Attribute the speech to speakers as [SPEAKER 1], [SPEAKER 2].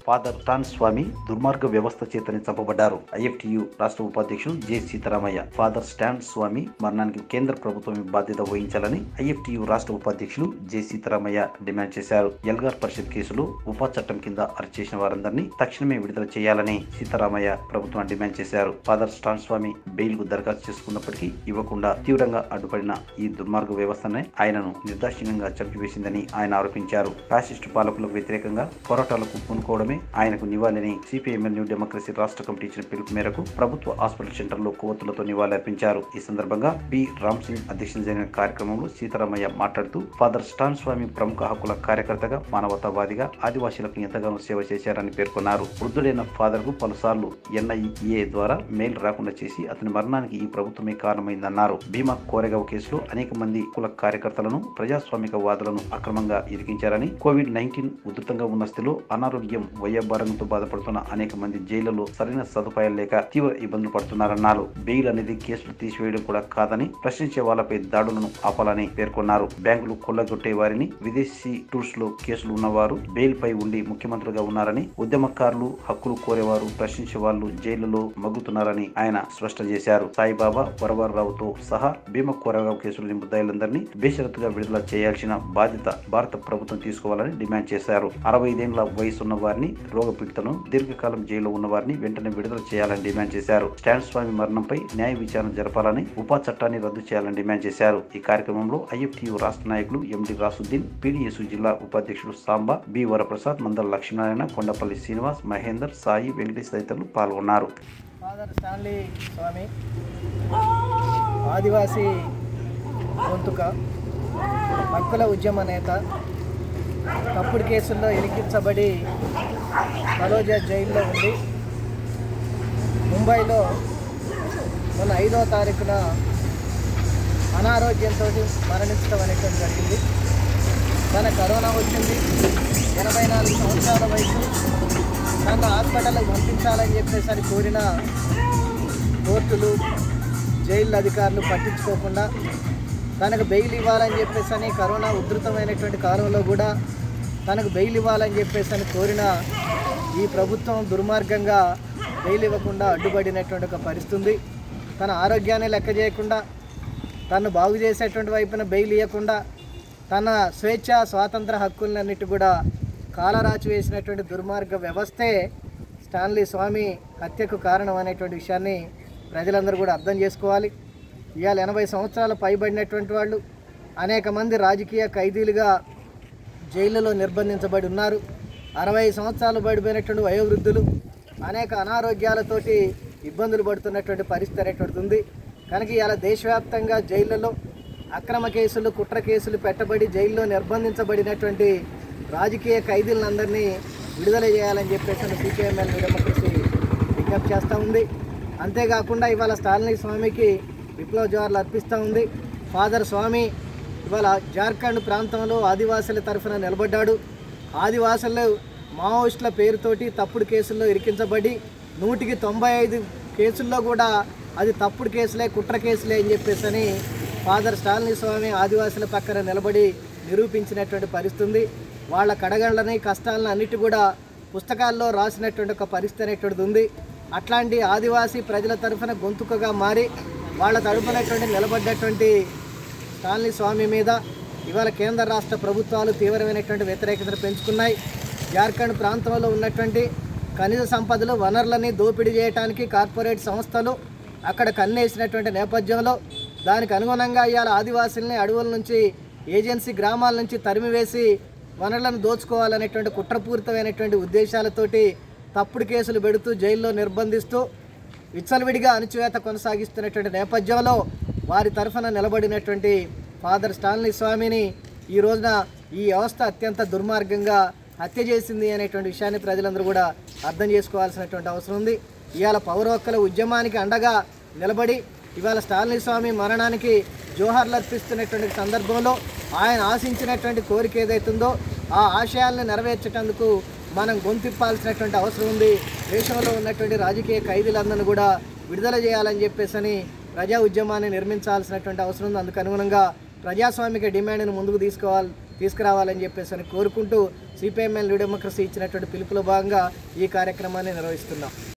[SPEAKER 1] father tan స్వామి దుర్మార్గ వ్యవస్థ చేతనే చంపబడ్డారు ఐఎఫ్టియు రాష్ట్ర ఉపాధ్యక్షుడు J Seetharamaiah father Stan Swamy మరణానికి కేంద్ర ప్రభుత్వం బాధ్యత వహించాలని ఐఎఫ్టియు రాష్ట్ర ఉపాధ్యక్షులు జె సీతారామయ్య డిమాండ్ చేశారు ఎల్గార్ పరిషత్ కేసులో ఉపా చట్టం కింద అరెస్ట్ చేసిన వారందరినీ తక్షణమే విడుదల చేయాలని సీతారామయ్య ప్రభుత్వం డిమాండ్ చేశారు ఫాదర్ స్టాన్ స్వామి బెయిల్ కు దరఖాస్తు చేసుకున్నప్పటికీ ఇవ్వకుండా తీవ్రంగా అడ్డుపడిన ఈ దుర్మార్గ వ్యవస్థనే ఆయనను నిర్దాక్షిణ్యంగా చంపివేసిందని ఆయన ఆరోపించారు ఫ్యాసిస్టు పాలకులకు వ్యతిరేకంగా పోరాటాలకు పూనుకోవడమే ఆయనకు నివాళిని సిపిఎంఎల్ న్యూ డెమోక్రసీ రాష్ట్ర కమిటీ ఇచ్చిన పిలుపు మేరకు ప్రభుత్వ హాస్పిటల్ సెంటర్లో కొవ్వొత్తులతో నివాళులర్పించారు ఈ సందర్భంగా బి రామ్ సింగ్ అధ్యక్షతన జరిగిన కార్యక్రమంలో సీతారామయ్య మాట్లాడుతూ ఫాదర్ స్టాన్ స్వామి ప్రముఖ హక్కుల కార్యకర్తగా మానవతావాదిగా ఆదివాసీలకు ఎంతగానో సేవ చేశారని పేర్కొన్నారు వృద్ధుడైన ఫాదర్ కు పలుసార్లు ఎన్ఐఏ ద్వారా మెయిల్ రాకుండా చేసి అతని మరణానికి ఈ ప్రభుత్వమే కారణమైందన్నారు భీమా కోరెగావ్ కేసులో అనేక మంది కుల కార్యకర్తలను ప్రజాస్వామిక వాదులను అక్రమంగా ఇరికించారని కోవిడ్ నైన్టీన్ ఉధృతంగా ఉన్న స్థితిలో అనారోగ్యం వయోభారంతో బాధపడుతున్న అనేక మంది జైళ్లలో సరైన సదుపాయాలు లేక తీవ్ర ఇబ్బందులు పడుతున్నారన్నారు బెయిల్ అనేది కేసులు తీసివేయడం కూడా కాదని ప్రశ్నించే వాళ్ళపై దాడులను ఆపాలని పేర్కొన్నారు బ్యాంకులు కొల్లగొట్టే వారిని విదేశీ టూర్స్ లో కేసులు ఉన్నవారు బెయిల్ పై ఉండి ముఖ్యమంత్రులుగా ఉన్నారని ఉద్యమకారులు హక్కులు కోరేవారు ప్రశ్నించే వాళ్ళు జైళ్లలో మగ్గుతున్నారని ఆయన స్పష్టం చేశారు సాయిబాబా వరవరరావుతో సహా భీమ కోరగావ్ కేసులోని ముద్దాయిలందరినీ బేషరతుగా విడుదల చేయాల్సిన బాధ్యత భారత ప్రభుత్వం తీసుకోవాలని డిమాండ్ చేశారు అరవై ఐదేళ్ల వయసు ఉన్న వారిని రోగ పీడితలను దీర్ఘకాలం జైల్లో ఉన్న వారిని వెంటనే విడుదల చేయాలని డిమాండ్ చేశారు స్టాన్ స్వామి మరణంపై న్యాయ విచారణ జరపాలని ఉపా చట్టాన్ని రద్దు చేయాలని డిమాండ్ చేశారు ఈ కార్యక్రమంలో ఐఎఫ్టియు రాష్ట్ర నాయకులు ఎండి రాసుద్దీన్ పీడిఎస్ జిల్లా ఉపాధ్యక్షుడు సాంబా బి వరప్రసాద్ మందల లక్ష్మీనారాయణ కొండపల్లి శ్రీనివాస్ మహేందర్ సాయి వెంకటేష్ తదితరులు పాల్గొన్నారు
[SPEAKER 2] ఫాదర్ స్టాన్లీ స్వామి ఆదివాసీ గొంతుక హక్కుల ఉద్యమ నేత తప్పుడు కేసుల్లో ఇరికించబడి కలోజా జైల్లో ఉండి ముంబైలో మొన్న ఐదో తారీఖున అనారోగ్యంతో మరణించడం అనేటువంటి జరిగింది తన కరోనా వచ్చింది ఎనభై నాలుగు సంవత్సరాల వయసు నన్ను హాస్పిటల్కి పంపించాలని చెప్పేసి అని కోరిన కోర్టులు జైలు అధికారులు పట్టించుకోకుండా తనకు బెయిల్ ఇవ్వాలని చెప్పేసి అని కరోనా ఉధృతమైనటువంటి కాలంలో కూడా తనకు బెయిల్ ఇవ్వాలని చెప్పేసి అని కోరిన ఈ ప్రభుత్వం దుర్మార్గంగా బెయిల్ ఇవ్వకుండా అడ్డుపడినటువంటి ఒక పరిస్థితి ఉంది తన ఆరోగ్యాన్ని లెక్క చేయకుండా తను బాగు చేసేటువంటి వైపున బెయిల్ ఇవ్వకుండా తన స్వేచ్ఛ స్వాతంత్ర హక్కులన్నిటి కూడా కాలరాచి వేసినటువంటి దుర్మార్గ వ్యవస్థే స్టాన్లీ స్వామి హత్యకు కారణం అనేటువంటి విషయాన్ని ప్రజలందరూ కూడా అర్థం చేసుకోవాలి ఇవాళ ఎనభై సంవత్సరాలు పైబడినటువంటి వాళ్ళు అనేక మంది రాజకీయ ఖైదీలుగా జైళ్ళలో నిర్బంధించబడి ఉన్నారు అరవై సంవత్సరాలు పడిపోయినటువంటి వయోవృద్ధులు అనేక అనారోగ్యాలతోటి ఇబ్బందులు పడుతున్నటువంటి పరిస్థితి అనేటువంటిది ఉంది కనుక ఇవాళ దేశవ్యాప్తంగా జైళ్ళలో అక్రమ కేసులు కుట్ర కేసులు పెట్టబడి జైల్లో నిర్బంధించబడినటువంటి రాజకీయ ఖైదీలందరినీ విడుదల చేయాలని చెప్పేసి సిపిఎంఎల్ డెమోక్రసీ విజ్ఞప్తి చేస్తూ ఉంది అంతేకాకుండా ఇవాళ స్టాలిని స్వామికి విప్లవ జోహార్లు అర్పిస్తూ ఉంది ఫాదర్ స్వామి ఇవాళ జార్ఖండ్ ప్రాంతంలో ఆదివాసుల తరఫున నిలబడ్డాడు ఆదివాసులు మావోయిస్టుల పేరుతోటి తప్పుడు కేసుల్లో ఇరికించబడి నూటికి తొంభై ఐదు కేసుల్లో కూడా అది తప్పుడు కేసులే కుట్ర కేసులే అని చెప్పేసి అని ఫాదర్ స్టాలిని స్వామి ఆదివాసుల పక్కన నిలబడి నిరూపించినటువంటి పరిస్థితి ఉంది వాళ్ళ కడగళ్ళని కష్టాలను అన్నిటి కూడా పుస్తకాల్లో రాసినటువంటి ఒక పరిస్థితి అనేటువంటిది ఉంది అట్లాంటి ఆదివాసీ ప్రజల తరఫున గొంతుకగా మారి వాళ్ళ తరఫునటువంటి నిలబడ్డటువంటి స్టాలిని స్వామి మీద ఇవాళ కేంద్ర రాష్ట్ర ప్రభుత్వాలు తీవ్రమైనటువంటి వ్యతిరేకతను పెంచుకున్నాయి జార్ఖండ్ ప్రాంతంలో ఉన్నటువంటి ఖనిజ సంపదలు వనరులని దోపిడీ చేయడానికి కార్పొరేట్ సంస్థలు అక్కడ కన్నేసినటువంటి నేపథ్యంలో దానికి అనుగుణంగా ఇవాళ ఆదివాసుల్ని అడవుల నుంచి ఏజెన్సీ గ్రామాల నుంచి తరిమివేసి వనరులను దోచుకోవాలనేటువంటి కుట్రపూరితమైనటువంటి ఉద్దేశాలతోటి తప్పుడు కేసులు పెడుతూ జైల్లో నిర్బంధిస్తూ విచ్చలవిడిగా అణచివేత కొనసాగిస్తున్నటువంటి నేపథ్యంలో వారి తరఫున నిలబడినటువంటి ఫాదర్ స్టాన్లీ స్వామిని ఈ రోజున ఈ వ్యవస్థ అత్యంత దుర్మార్గంగా హత్య చేసింది అనేటువంటి విషయాన్ని ప్రజలందరూ కూడా అర్థం చేసుకోవాల్సినటువంటి అవసరం ఉంది ఇవాళ పౌర హక్కుల ఉద్యమానికి అండగా నిలబడి ఇవాళ స్టాలిని స్వామి మరణానికి జోహార్లు అర్పిస్తున్నటువంటి సందర్భంలో ఆయన ఆశించినటువంటి కోరిక ఏదైతుందో ఆ ఆశయాలను నెరవేర్చేటందుకు మనం గొంతిప్పాల్సినటువంటి అవసరం ఉంది దేశంలో ఉన్నటువంటి రాజకీయ ఖైదీలందరినీ కూడా విడుదల చేయాలని చెప్పేసి ప్రజా ఉద్యమాన్ని నిర్మించాల్సినటువంటి అవసరం ఉంది అందుకు అనుగుణంగా ప్రజాస్వామిక డిమాండ్ను ముందుకు తీసుకోవాలి తీసుకురావాలని చెప్పేసి అని కోరుకుంటూ సిపిఎంఎల్ న్యూ డెమోక్రసీ ఇచ్చినటువంటి పిలుపులో భాగంగా ఈ కార్యక్రమాన్ని నిర్వహిస్తున్నాం